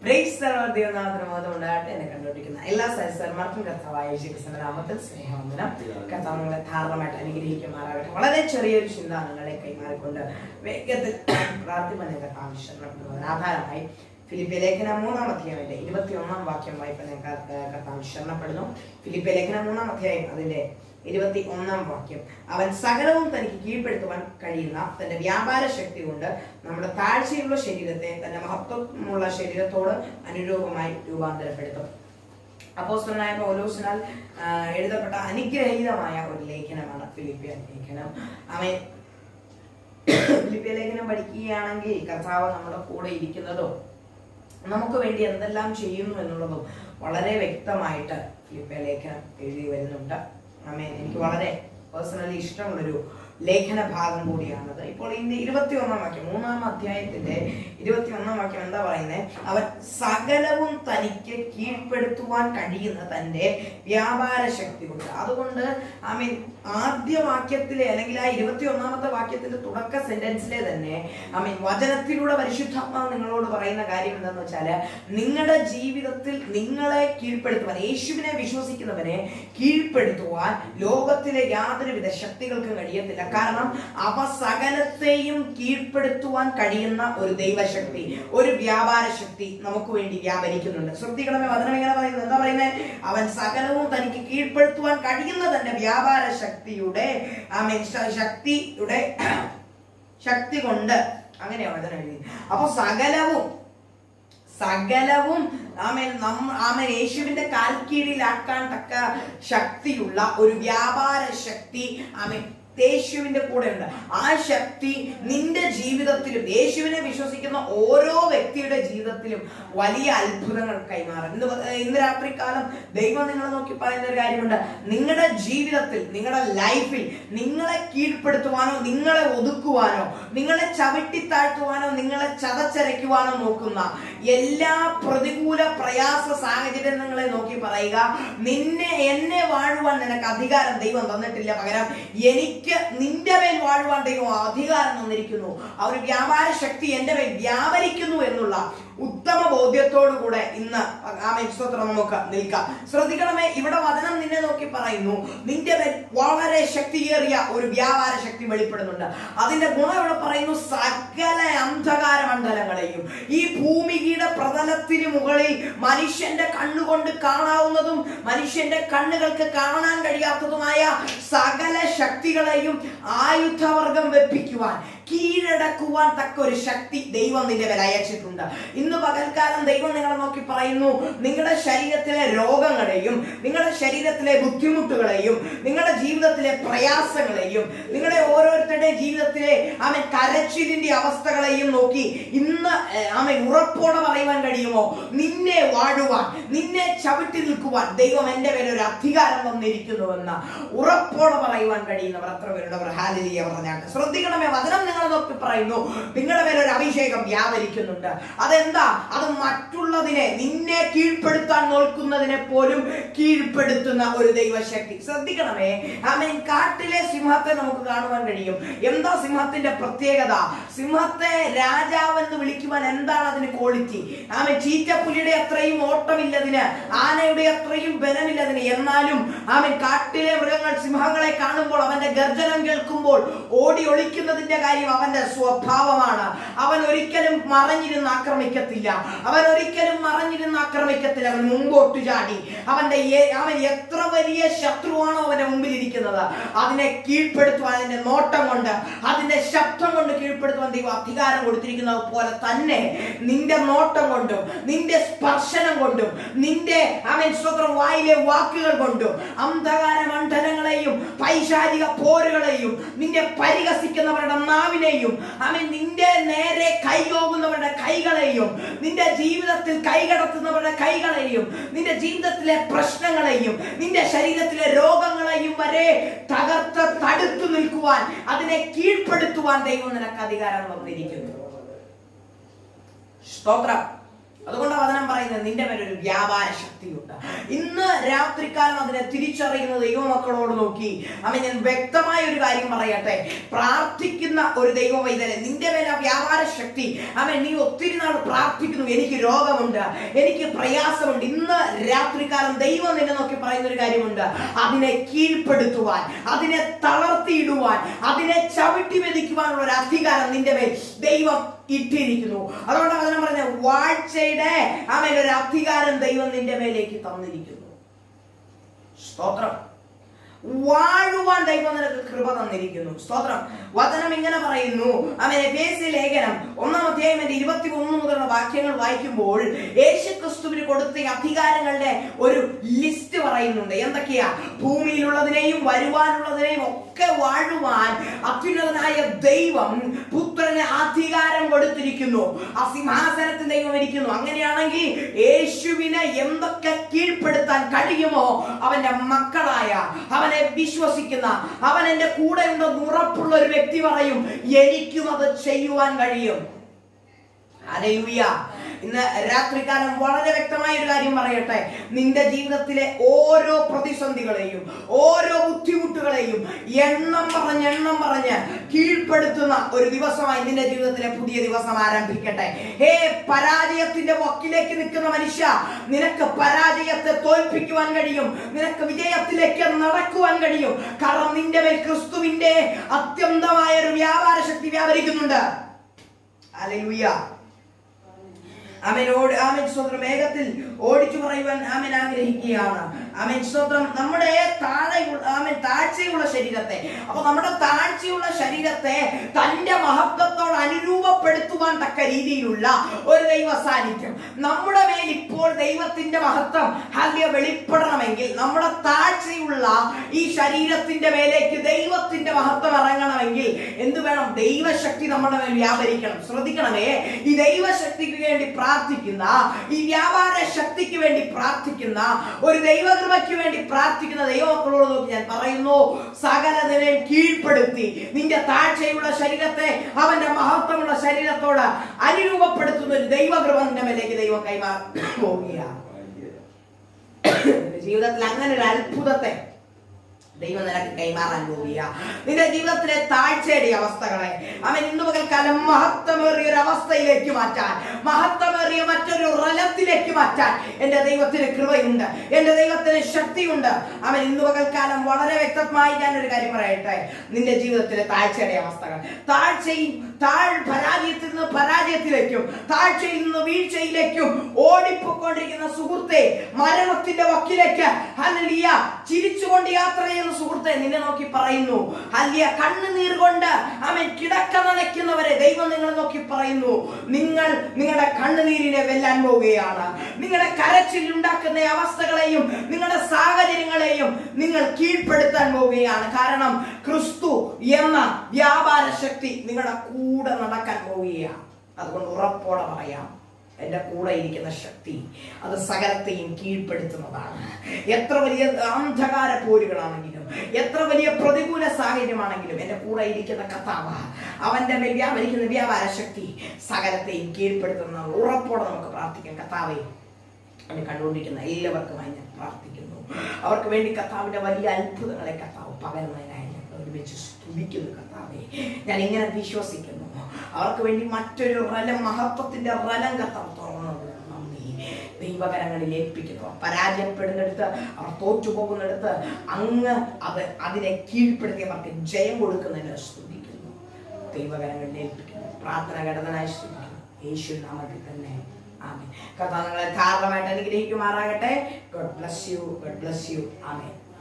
price ദൈവനാഥന് മതം ഉണ്ടാകട്ടെ എന്നെ കണ്ടുപിടിക്കുന്ന എല്ലാ സഹസന്മാർക്കും കർത്താവായ യേശുക്രിസ്തുവിന്റെ നാമത്തിൽ സ്നേഹവന്ദനം കർത്താവ് നിങ്ങളെ ധാരണമായിട്ട് അനുഗ്രഹിക്കുമാറാകട്ടെ വളരെ ചെറിയൊരു ചിന്ത നിങ്ങളെ കൈമാറിക്കൊണ്ട് വേഗത്തിൽ പ്രാർത്ഥിപ്പാൻ നിങ്ങൾക്ക് ആവശ്യപ്പെടുന്നതിന് ആധാരമായി ഫിലിപ്പിയ ലേഖനം മൂന്നാം അധ്യായത്തിന്റെ ഇരുപത്തി ഒന്നാം വാക്യം വായിപ്പാൻ ഞാൻ ക- കർത്താവ് ശരണപ്പെടുന്നു ഫിലിപ്പിയ ലേഖനം മൂന്നാം അധ്യായം അതിന്റെ ഇരുപത്തി ഒന്നാം വാക്യം അവൻ സകലവും തനിക്ക് കീഴ്പ്പെടുത്തുവാൻ കഴിയുന്ന തന്റെ വ്യാപാര ശക്തി കൊണ്ട് നമ്മുടെ താഴ്ചയുള്ള ശരീരത്തെ തന്റെ മഹത്വമുള്ള ശരീരത്തോട് അനുരൂപമായി രൂപാന്തരപ്പെടുത്തും അപ്പോസ്തലനായ പൗലോസിനാൽ ആ, എഴുതപ്പെട്ട അനുഗ്രഹീതമായ ഒരു ലേഖനമാണ് ഫിലിപ്പിയ ലേഖനം അവൻ ഫിലിപ്പിയ ലേഖനം പഠിക്കുകയാണെങ്കിൽ കർത്താവ് നമ്മുടെ കൂടെ ഇരിക്കുന്നതും നമുക്ക് വേണ്ടി എന്തെല്ലാം ചെയ്യുന്നു എന്നുള്ളതും വളരെ വ്യക്തമായിട്ട് ഫിലിപ്പിയ ലേഖനം എഴുതി വരുന്നുണ്ട് ആമേൻ എനിക്ക് വളരെ പേഴ്സണലി ഇഷ്ടമുള്ളൊരു ലേഖന ഭാഗം കൂടിയാണത് ഇപ്പോൾ ഇതിന്റെ ഇരുപത്തി ഒന്നാം വാക്യം മൂന്നാം അധ്യായത്തിന്റെ ഇരുപത്തി ഒന്നാം വാക്യം എന്താ പറയുന്നത് അവൻ സകലവും തനിക്ക് കീഴ്പ്പെടുത്തുവാൻ കഴിയുന്ന തന്റെ വ്യാപാര ശക്തി കൊണ്ട് അതുകൊണ്ട് ഐ മീൻ ആദ്യ വാക്യത്തിലെ അല്ലെങ്കിൽ ആ ഇരുപത്തി ഒന്നാമത്തെ വാക്യത്തിന്റെ തുടക്ക സെന്റൻസിലെ തന്നെ ഐ മീൻ വചനത്തിലൂടെ പരിശുദ്ധാത്മാവ് നിങ്ങളോട് പറയുന്ന കാര്യം എന്താന്ന് വെച്ചാല് നിങ്ങളുടെ ജീവിതത്തിൽ നിങ്ങളെ കീഴ്പ്പെടുത്തുവാൻ യേശുവിനെ വിശ്വസിക്കുന്നവനെ കീഴ്പ്പെടുത്തുവാൻ ലോകത്തിലെ യാതൊരുവിധ ശക്തികൾക്കും കഴിയത്തില്ല കാരണം അവ സകലത്തെയും കീഴ്പ്പെടുത്തുവാൻ കഴിയുന്ന ഒരു ദൈവശക്തി ഒരു വ്യാപാര ശക്തി നമുക്ക് വേണ്ടി വ്യാപരിക്കുന്നുണ്ട് ശ്രദ്ധിക്കണമേ വചനം ഇങ്ങനെ പറയുന്നത് എന്താ പറയുന്നത് അവൻ സകലവും തനിക്ക് കീഴ്പ്പെടുത്തുവാൻ കഴിയുന്ന തന്നെ വ്യാപാര ശക്തിയുടെ ആമേൻ ശ- ശക്തിയുടെ ശക്തി കൊണ്ട് അങ്ങനെയാണ് വചനം എഴുതി അപ്പൊ സകലവും സകലവും ആമേൻ നമ്മ ആമേൻ യേശുവിന്റെ കാൽക്കീഴിലാക്കാൻ തക്ക ശക്തിയുള്ള ഒരു വ്യാപാര ശക്തി ആമേൻ യേശുവിന്റെ കൂടെ ഉണ്ട് ആ ശക്തി നിന്റെ ജീവിതത്തിലും യേശുവിനെ വിശ്വസിക്കുന്ന ഓരോ വ്യക്തിയുടെ ജീവിതത്തിലും വലിയ അത്ഭുതങ്ങൾ കൈമാറും ഇന്ന് പ- ഇന്ന് രാത്രികാലം ദൈവം നിങ്ങളെ നോക്കി പറയുന്ന ഒരു കാര്യമുണ്ട് നിങ്ങളുടെ ജീവിതത്തിൽ നിങ്ങളുടെ ലൈഫിൽ നിങ്ങളെ കീഴ്പ്പെടുത്തുവാനോ നിങ്ങളെ ഒതുക്കുവാനോ നിങ്ങളെ ചവിട്ടിത്താഴ്ത്തുവാനോ നിങ്ങളെ ചതച്ചരയ്ക്കുവാനോ നോക്കുന്ന എല്ലാ പ്രതികൂല പ്രയാസ സാഹചര്യങ്ങളെ നോക്കി പറയുക നിന്നെ എന്നെ വാഴുവാൻ നിനക്ക് അധികാരം ദൈവം തന്നിട്ടില്ല പകരം എനിക്ക് നിന്റെ മേൽ വാഴുവാൻ ദൈവം അധികാരം തന്നിരിക്കുന്നു ആ ഒരു വ്യാപാര ശക്തി എന്റെ മേൽ വ്യാപരിക്കുന്നു എന്നുള്ള ഉത്തമ ബോധ്യത്തോടു കൂടെ ഇന്ന് ആ സ്തോത്രം നമുക്ക് നിൽക്കാം ശ്രദ്ധിക്കണമേ ഇവിടെ വചനം നിന്നെ നോക്കി പറയുന്നു നിന്റെ മേൽ വളരെ ശക്തിയേറിയ ഒരു വ്യാപാര ശക്തി വെളിപ്പെടുന്നുണ്ട് അതിന്റെ ഗുണം ഇവിടെ പറയുന്നു സകല അന്ധകാര മണ്ഡലങ്ങളെയും ഈ ഭൂമിയുടെ പ്രതലത്തിന് മുകളിൽ മനുഷ്യന്റെ കണ്ണുകൊണ്ട് കാണാവുന്നതും മനുഷ്യന്റെ കണ്ണുകൾക്ക് കാണാൻ കഴിയാത്തതുമായ സകല ശക്തികളെയും ആയുധവർഗം വെപ്പിക്കുവാൻ കീഴടക്കുവാൻ തക്ക ഒരു ശക്തി ദൈവം നിന്റെ മേൽ അയച്ചിട്ടുണ്ട് ഇന്ന് പകൽക്കാലം ദൈവം നിങ്ങളെ നോക്കി പറയുന്നു നിങ്ങളുടെ ശരീരത്തിലെ രോഗങ്ങളെയും നിങ്ങളുടെ ശരീരത്തിലെ ബുദ്ധിമുട്ടുകളെയും നിങ്ങളുടെ ജീവിതത്തിലെ പ്രയാസങ്ങളെയും നിങ്ങളുടെ ഓരോരുത്തരുടെ ജീവിതത്തിലെ ആമൻ കരച്ചിലിന്റെ അവസ്ഥകളെയും നോക്കി ഇന്ന് ആമൻ ഉറപ്പോടെ പറയുവാൻ കഴിയുമോ നിന്നെ വാഴുവാൻ നിന്നെ ചവിട്ടി നിൽക്കുവാൻ ദൈവം എന്റെ മേലെ ഒരു അധികാരം വന്നിരിക്കുന്നുവെന്ന് ഉറപ്പോടെ പറയുവാൻ കഴിയുന്നവർ അത്ര പേരുള്ളവർ ഹാലിയ പറഞ്ഞാട്ട് ശ്രദ്ധിക്കണമേ വചനം നിങ്ങളെ നോക്കി പറയുന്നു നിങ്ങളുടെ മേലെ ഒരു അഭിഷേകം വ്യാപരിക്കുന്നുണ്ട് അതെന്താ അത് മറ്റുള്ളതിനെ നിന്നെ കീഴ്പ്പെടുത്താൻ നോക്കുന്നതിനെ പോലും കീഴ്പ്പെടുത്തുന്ന ഒരു ദൈവശക്തി ശ്രദ്ധിക്കണമേ ആമേൻ കാട്ടിലെ സിംഹത്തെ നമുക്ക് കാണുവാൻ കഴിയും എന്താ സിംഹത്തിന്റെ പ്രത്യേകത സിംഹത്തെ രാജാവെന്ന് വിളിക്കുവാൻ എന്താണ് അതിന് ക്വാളിറ്റി ആമേൻ ചീറ്റപ്പുലിയുടെ അത്രയും ഓട്ടമില്ലതിന് ആനയുടെ അത്രയും ബലമില്ലതിന് എന്നാലും ആമേൻ കാട്ടിലെ മൃഗങ്ങൾ സിംഹങ്ങളെ കാണുമ്പോൾ അവന്റെ ഗർജനം കേൾക്കുമ്പോൾ ഓടി ഒളിക്കുന്നതിന്റെ കാര്യം അവന്റെ സ്വഭാവമാണ് അവൻ ഒരിക്കലും മറഞ്ഞിരുന്ന് ആക്രമിക്കത്തില്ല അവൻ ഒരിക്കലും മറഞ്ഞിരുന്ന് ആക്രമിക്കത്തില്ല അവൻ മുമ്പോട്ട് ചാടി അവന്റെ ഏ- അവൻ എത്ര വലിയ ശത്രുവാണോ അവന്റെ മുമ്പിൽ ഇരിക്കുന്നത് അതിനെ കീഴ്പ്പെടുത്തുവാൻ അതിന്റെ നോട്ടം കൊണ്ട് അതിന്റെ ശബ്ദം കൊണ്ട് കീഴ്പ്പെടുത്തുവാൻ ദൈവം അധികാരം കൊടുത്തിരിക്കുന്നത് പോലെ തന്നെ നിന്റെ നോട്ടം കൊണ്ടും നിന്റെ സ്പർശനം കൊണ്ടും നിന്റെ അവൻ സ്വന്തം വായിലെ വാക്കുകൾ കൊണ്ടും അന്ധകാര മണ്ഡലങ്ങളെയും പൈശാചിക പോരുകളെയും നിന്നെ പരിഹസിക്കുന്നവരുടെ നാവിനെയും അവൻ നിന്റെ നേരെ കൈകോകുന്നവരുടെ കൈകളെയും നിന്റെ ജീവിതത്തിൽ കൈകടത്തുന്നവരുടെ കൈകളെയും നിന്റെ ജീവിതത്തിലെ പ്രശ്നങ്ങളെയും നിന്റെ ശരീരത്തിലെ രോഗങ്ങളെയും വരെ തകർത്ത് തടുത്തു നിൽക്കുവാൻ അതിനെ കീഴ്പ്പെടുത്തുവാൻ ദൈവം നിനക്ക് അധികാരം വന്നിരിക്കുന്നു സ്തോത്രം അതുകൊണ്ട് വചനം പറയുന്നത് നിന്റെ മേലൊരു വ്യാപാര ശക്തിയുണ്ട് ഇന്ന് രാത്രിക്കാലം അതിനെ തിരിച്ചറിയുന്ന ദൈവമക്കളോട് നോക്കി അമ്മ ഞാൻ വ്യക്തമായ ഒരു കാര്യം പറയട്ടെ പ്രാർത്ഥിക്കുന്ന ഒരു ദൈവ വൈദ്യനെ നിന്റെ മേലെ ആ വ്യാപാര ശക്തി അമ്മ നീ ഒത്തിരി നാൾ പ്രാർത്ഥിക്കുന്നു എനിക്ക് രോഗമുണ്ട് എനിക്ക് പ്രയാസമുണ്ട് ഇന്ന് രാത്രികാലം ദൈവം നിന്നെ നോക്കി പറയുന്ന ഒരു കാര്യമുണ്ട് അതിനെ കീഴ്പ്പെടുത്തുവാൻ അതിനെ തളർത്തിയിടുവാൻ അതിനെ ചവിട്ടി മെതിക്കുവാനുള്ള ഒരു അധികാരം നിന്റെ മേൽ ദൈവം ഇട്ടിരിക്കുന്നു അതുകൊണ്ട് അതിനെ പറഞ്ഞ വാഴ്ചയുടെ ആമേൽ ഒരു അധികാരം ദൈവം നിന്റെ മേലേക്ക് തന്നിരിക്കുന്നു സ്തോത്രം വാഴുവാൻ ദൈവം നിനക്ക് കൃപ തന്നിരിക്കുന്നു സ്തോത്രം വചനം ഇങ്ങനെ പറയുന്നു അവൻ എഫേസ്യ ലേഖനം ഒന്നാം അധ്യായം എന്റെ ഇരുപത്തി ഒന്ന് മുതലുള്ള വാക്യങ്ങൾ വായിക്കുമ്പോൾ യേശു ക്രിസ്തുവിന് കൊടുത്ത ഈ അധികാരങ്ങളുടെ ഒരു ലിസ്റ്റ് പറയുന്നുണ്ട് എന്തൊക്കെയാ ഭൂമിയിലുള്ളതിനെയും വരുവാനുള്ളതിനെയും ഒക്കെ വാഴുവാൻ അത്യുന്നതനായ ദൈവം പുത്രന് അധികാരം കൊടുത്തിരിക്കുന്നു ആ സിംഹാസനത്തിൽ ദൈവം ഇരിക്കുന്നു അങ്ങനെയാണെങ്കിൽ യേശുവിനെ എന്തൊക്കെ കീഴ്പ്പെടുത്താൻ കഴിയുമോ അവന്റെ മക്കളായ അവനെ വിശ്വസിക്കുന്ന അവൻ എന്റെ കൂടെ ഉണ്ടെന്ന് ഉറപ്പുള്ള ഒരു വ്യക്തി പറയും എനിക്കും അത് ചെയ്യുവാൻ കഴിയും ഹല്ലേലൂയ ഇന്ന് രാത്രികാലം വളരെ വ്യക്തമായ ഒരു കാര്യം പറയട്ടെ നിന്റെ ജീവിതത്തിലെ ഓരോ പ്രതിസന്ധികളെയും ഓരോ ബുദ്ധിമുട്ടുകളെയും എണ്ണം പറഞ്ഞ് എണ്ണം പറഞ്ഞ് കീഴ്പ്പെടുത്തുന്ന ഒരു ദിവസമായി നിന്റെ ജീവിതത്തിലെ പുതിയ ദിവസം ആരംഭിക്കട്ടെ ഹേ പരാജയത്തിന്റെ വക്കിലേക്ക് നിൽക്കുന്ന മനുഷ്യ നിനക്ക് പരാജയത്തെ തോൽപ്പിക്കുവാൻ കഴിയും നിനക്ക് വിജയത്തിലേക്ക് നടക്കുവാൻ കഴിയും കാരണം നിന്റെ മേൽ ക്രിസ്തുവിന്റെ അത്യന്തമായ ഒരു വ്യാപാര ശക്തി വ്യാപരിക്കുന്നുണ്ട് ഹല്ലേലൂയ ആമേൻ ഓടി ആമേൻ സ്തോത്രം വേഗത്തിൽ ഓടിച്ചു പറയുവാൻ ആമേൻ ആഗ്രഹിക്കുകയാണ് ആമേൻ സ്തോത്രം നമ്മുടെ താഴെ ആമേൻ താഴ്ചയുള്ള ശരീരത്തെ അപ്പൊ നമ്മുടെ താഴ്ചയുള്ള ശരീരത്തെ തന്റെ മഹത്വത്തോട് അനുരൂപപ്പെടുത്തുവാൻ തക്ക രീതിയിലുള്ള ഒരു ദൈവ സാന്നിധ്യം നമ്മുടെ മേൽ ഇപ്പോൾ ദൈവത്തിന്റെ മഹത്വം ഹല്യ വെളിപ്പെടണമെങ്കിൽ നമ്മുടെ താഴ്ചയുള്ള ഈ ശരീരത്തിന്റെ മേലേക്ക് ദൈവത്തിന്റെ മഹത്വം ഇറങ്ങണമെങ്കിൽ എന്ത് വേണം ദൈവശക്തി നമ്മുടെ മേൽ വ്യാപരിക്കണം ശ്രദ്ധിക്കണമേ ഈ ദൈവശക്തിക്ക് വേണ്ടി പ്രാർത്ഥിക്കുന്ന ഈ വ്യാപാര ശക്തിക്ക് വേണ്ടി പ്രാർത്ഥിക്കുന്ന ഒരു ദൈവകൃപയ്ക്ക് വേണ്ടി പ്രാർത്ഥിക്കുന്ന ദൈവമക്കളോട് നോക്കി ഞാൻ പറയുന്നു സകലതിനെ കീഴ്പ്പെടുത്തി നിന്റെ താഴ്ചയുള്ള ശരീരത്തെ അവന്റെ മഹത്വമുള്ള ശരീരത്തോട് അനുരൂപപ്പെടുത്തുന്ന ഒരു ദൈവകൃപ നിന്റെ മേലേക്ക് ദൈവം കൈമാറി പോവുകയാണ് നിന്റെ ജീവിതത്തിൽ അങ്ങനെ ഒരു അത്ഭുതത്തെ ദൈവം നിനക്ക് കൈമാറാൻ പോവുക നിന്റെ ജീവിതത്തിലെ താഴ്ചയുടെ അവസ്ഥകളെ അവൻ ഇന്ന് പകൽക്കാലം മഹത്വമേറിയ ഒരു അവസ്ഥയിലേക്ക് മാറ്റാൻ മഹത്വമേറിയ മറ്റൊരു റലത്തിലേക്ക് മാറ്റാൻ എന്റെ ദൈവത്തിന് കൃപയുണ്ട് എന്റെ ദൈവത്തിന് ശക്തിയുണ്ട് അവൻ ഇന്ന് പകൽക്കാലം വളരെ വ്യക്തമായി ഞാൻ ഒരു കാര്യം പറയട്ടെ നിന്റെ ജീവിതത്തിലെ താഴ്ചയുടെ അവസ്ഥകൾ താഴ്ചയും താഴ് പരാജയത്തിൽ നിന്ന് പരാജയത്തിലേക്കും താഴ്ചയിൽ നിന്ന് വീഴ്ചയിലേക്കും ഓടിപ്പോയിക്കൊണ്ടിരിക്കുന്ന സുഹൃത്തെ മരണത്തിന്റെ വക്കിലേക്ക് ഹല്ലിയ ചിരിച്ചുകൊണ്ട് യാത്ര ചെയ്യുന്ന സുഹൃത്തെ നിന്നെ നോക്കി പറയുന്നു ഹല്ലിയ കണ്ണുനീർ കൊണ്ട് അവൻ കിടക്ക നനയ്ക്കുന്നവരെ ദൈവം നിങ്ങളെ നോക്കി പറയുന്നു നിങ്ങൾ നിങ്ങളുടെ കണ്ണുനീരിനെ വെല്ലാൻ പോവുകയാണ് നിങ്ങളുടെ കരച്ചിൽ ഉണ്ടാക്കുന്ന അവസ്ഥകളെയും നിങ്ങളുടെ സാഹചര്യങ്ങളെയും നിങ്ങൾ കീഴ്പ്പെടുത്താൻ പോവുകയാണ് കാരണം ക്രിസ്തു എന്ന വ്യാപാര ശക്തി നിങ്ങളുടെ കൂടെ നടക്കാൻ പോവുകയാണ് അതുകൊണ്ട് ഉറപ്പോടെ പറയാം എന്റെ കൂടെ ഇരിക്കുന്ന ശക്തി അത് സകലത്തെയും കീഴ്പ്പെടുത്തുന്നതാണ് എത്ര വലിയ അന്ധകാര പോരുകളാണെങ്കിലും എത്ര വലിയ പ്രതികൂല സാഹചര്യമാണെങ്കിലും എന്റെ കൂടെ ഇരിക്കുന്ന കഥാവ് അവന്റെ മേൽ വ്യാപരിക്കുന്ന വ്യാപാര ശക്തി സകലത്തെയും കീഴ്പ്പെടുത്തുന്ന ഉറപ്പോടെ നമുക്ക് പ്രാർത്ഥിക്കാം കഥാവേ എന്നെ കണ്ടുകൊണ്ടിരിക്കുന്ന എല്ലാവർക്കുമായി ഞാൻ പ്രാർത്ഥിക്കുന്നു അവർക്ക് വേണ്ടി കർത്താവിന്റെ വലിയ അത്ഭുതങ്ങളെ കർത്താവ് പകരുന്നതിനായി ഞങ്ങൾ ഒരുമിച്ച് സ്തുതിക്കുന്നു കർത്താവെ ഞാൻ ഇങ്ങനെ വിശ്വസിക്കുന്നു അവർക്ക് വേണ്ടി മറ്റൊരു റലം മഹത്വത്തിന്റെ റലം കർത്താവ് തുറന്നത് നന്ദി ദൈവകരങ്ങളിൽ ഏൽപ്പിക്കുന്നു പരാജയപ്പെടുന്നിടത്ത് അവർ തോറ്റുപോകുന്നിടത്ത് അങ്ങ് അത് അതിനെ കീഴ്പ്പെടുത്തി അവർക്ക് ജയം കൊടുക്കുന്നതിന് സ്തുതിക്കുന്നു ദൈവകരങ്ങളിൽ ഏൽപ്പിക്കുന്നു പ്രാർത്ഥന ഘടനായി സ്തുതിക്കുന്നു യേശു നാമത്തിൽ തന്നെ ആമേൻ കർത്താവ് നിങ്ങളെ ധാരാളമായിട്ട് അനുഗ്രഹിക്കുമാറാകട്ടെ God bless you God bless you amen